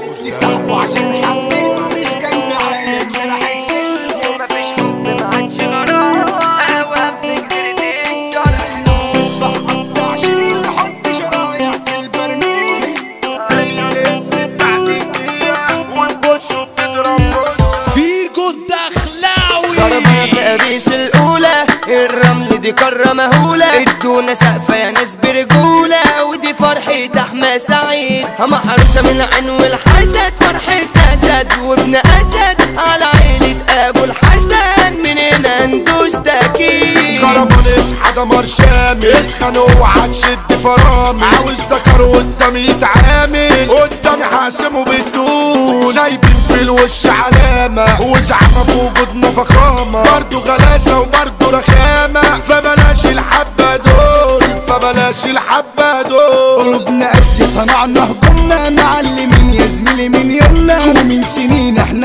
قالت لي صاحبه عشان حبيته مش جاي معايا ان انا حكيت ومفيش حب ما عادش غرام اوام في جزيرة الشرق بقطع شيل حط شرايح في البرميل فيجو الدخلاوي ضربنا في قبيس الأولى الرمل دي قارة مهولة ادونا سقفة يا ناس برجولة ودي فرحة أحمد سعيد محروسة من العين والحسد فرحة أسد وابن أسد على عيلة أبو الحسن من هنا ندوس تأكيد خربان اصحى دمر شامل اسخن اوعى تشد فرامل عاوز ذكر قدامي يتعامل قدامي حاسمه بالطول سايبين في الوش علامة وزعمة في وجودنا فخامة برضه غلاسة وبرضه رخامة فبلاش الحبة دول فبلاش الحبة دول قلوبنا قاسي صنعنا هجومنا معلمين يا زميلي من يومنا ومن سنين احنا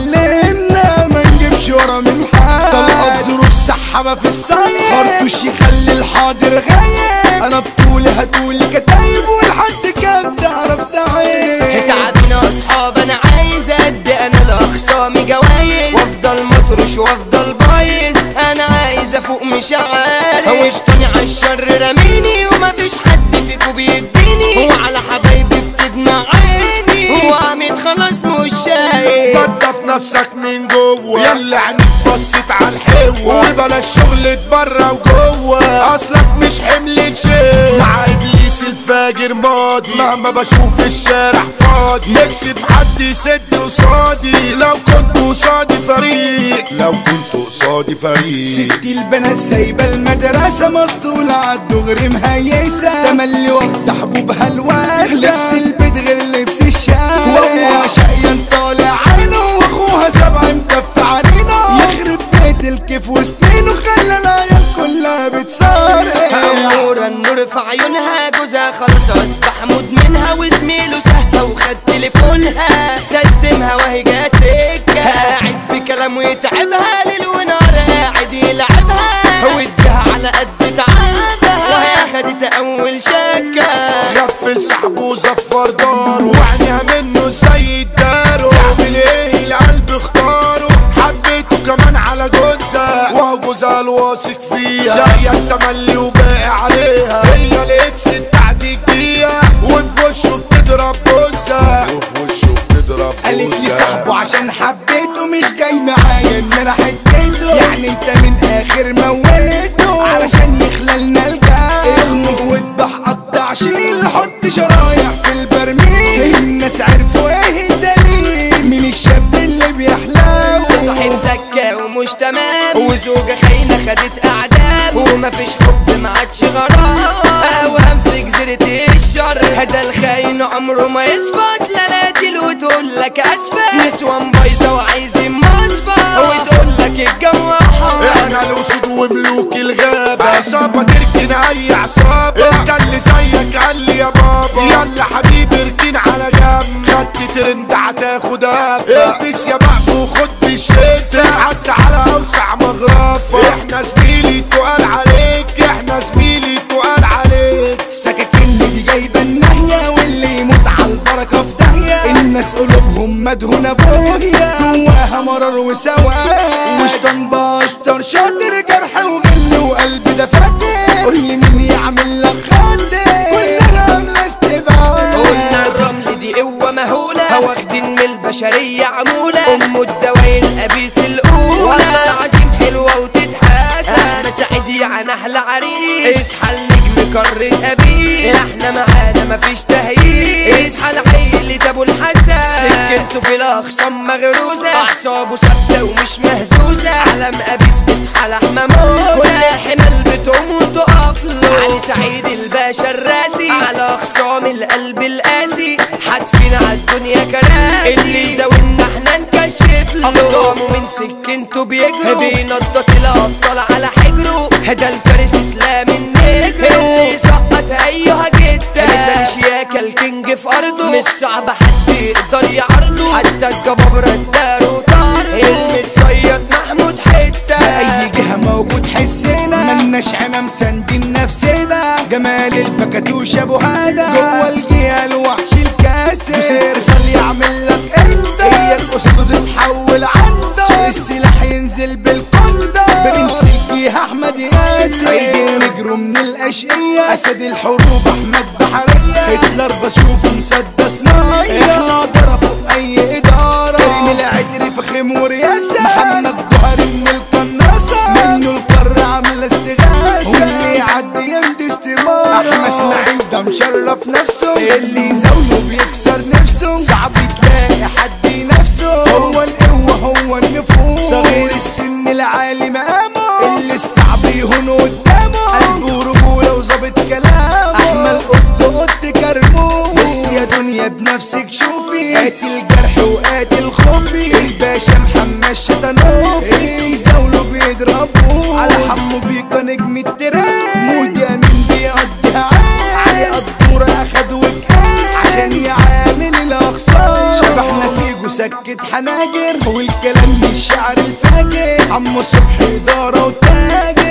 اتعلمنا ما نجيبش ورا من حد طلقة بزور السحابة في الصيف خرطوش يخلي الحاضر غايب انا بطولي هتقولي كتايب والحد كام تعرف تعيب تعبنا اصحاب انا عايز ادي انا لاخصامي جوايز وافضل مطرش وافضل بايظ انا عايز افوق مش عارف هوشتني على الشر رميني ومفيش حد فيكو بيديني وعلى حبايبي بتدمع عيني وعميد خلاص مش شايف نضف نفسك من جوه يلا عينيك بصت على الحوة وبلاش شغل بره وجوه اصلك مش حمل تشيل مع ابليس الفاجر ماضي مهما بشوف الشارع فاضي نفسي بحد يسد قصادي لو كنت قصادي فريق لو كنت قصادي فريق ستي البنات سايبة المدرسة مسطولة عالدغري مهيسة تملي واخدة حبوبها الواسع لبس البيت غير لبس الشام وهو شقيان طالع عينه واخوها سبع مكف عرينه يخرب بيت الكيف وسنينه خلى العيال كلها بتصارع أمورة النور في عيونها جوزها خلاص أصبح مدمنها وزميله سهى وخد تليفونها سيستمها وهي جات سكة قاعد بكلامه يتعبها ليل ونهار قاعد يلعبها واديها على قد تعبها وهي خدت أول شكة غفل صاحبه وزفر داره وعينيها منه زي الدارو يعمل ايه القلب اختاره حبيته كمان على جوزها وهو جوزها الواثق فيها جاية التملي وباقي عليها هي الاكس التعديك بيها وفي وشه بتضرب جوزها وفي وشه بتضرب قالت لي جوزها صاحبه عشان حبيته مش جاي معايا ان انا حكيته يعني انت من اخر مويته علشان يخللنا الجو اغمض واذبح قطع شيل حط شرايح في البرميل الناس عرفوا ايه الدليل من الشاب اللي بيحلو صاحب زكا ومش تمام وزوجة خاينة خدت أعدام ومفيش حب ما عادش غرام أوهام في جزيرة الشر هدا الخاين عمره ما يصفى تلاتل وتقول لك أسفة نسوان بايظة وعايزين مصفى وتقول لك الجو حر احنا الاسود وملوك الغابة عصابة تركن اي عصابة انت اللي زيك قال لي يا بابا يلا حبيبي اركن على جنب خدت ترند هتاخد هفة البس يا بقف وخد بالشتا عدى على اوسع مغرفة احنا زميلي تقال عليك احنا زميلي تقال عليك سكاكين دي جايبه النهيه واللي يموت على البركه في داهيه الناس قلوبهم مدهونه بوهيه جواها مرار وسواد وشطن باشطر شاطر جرح وغل وقلب ده فاتح قول لي مين يعمل لك خد كلنا عامله استبعاد قلنا الرمل دي قوة مهولة واخدين من البشرية عمولة أم الدواين أبيس الأولى والله العظيم حلوة وتتحاسب أنا سعيد يعني أحلى عريس اصحى النجم قارة أبيس احنا معانا مفيش تهييس اصحى العيلة أبو الحسن سكنته في الأخصام مغروسة أعصابه ثابتة ومش مهزوزة علم أبيس اصحى لحمة موزة كل الحمل بتقوم وتقف له علي سعيد الباشا الراسي على خصام القلب القاسي حدفين على الدنيا كراسي اللي زاولنا احنا نكشف له اقسامه من سكنته بيجروا بينطط الابطال على حجره هدا الفارس اسلام النجم اللي يسقط ايها جدا مثال شياكة الكينج في ارضه مش صعب حد يقدر يعرضه حتى الجبابرة اداله طارده المتصيد محمود حتة في اي جهه موجود حسنا ملناش عمام ساندين نفسنا جمال البكاتوش ابو هنا جوه الجهه الوحش الكاسر يرسل يعمل بينزل بالقندة برنس الجيها احمد ياسر عيد النجر من الاشقية اسد الحروب احمد بحرية هتلر بشوفه مسدس مية احنا ضربه اي ادارة كريم العدري فخم ورياسة محمد جوهري من القناصة منه القارة عاملة استغاثة واللي يعدي يمدي استمارة احمد اسماعيل ده مشرف نفسه اللي يزاوله بيكسر نفسه صعب تلاقي حد ينافسه هو القوة هو النفوس صغير السن العالي مقامه اللي الصعب يهون قدامه قلبه رجولة وظابط كلامه احمد قط قط كرموه بص يا دنيا بنفسك شوفي قاتل جرح وقاتل خوفي الباشا محمد شطنوفي اللي يزاوله بيضربوه على حمو بيكا نجم التراب مودي امين بيقضيها عين علي قدورة اخد وكان عشان يعامل الاخصام شبحنا فيجو سكت حناجر والكلام من الشعر الفاجر عمو صبحي اداره وتاجر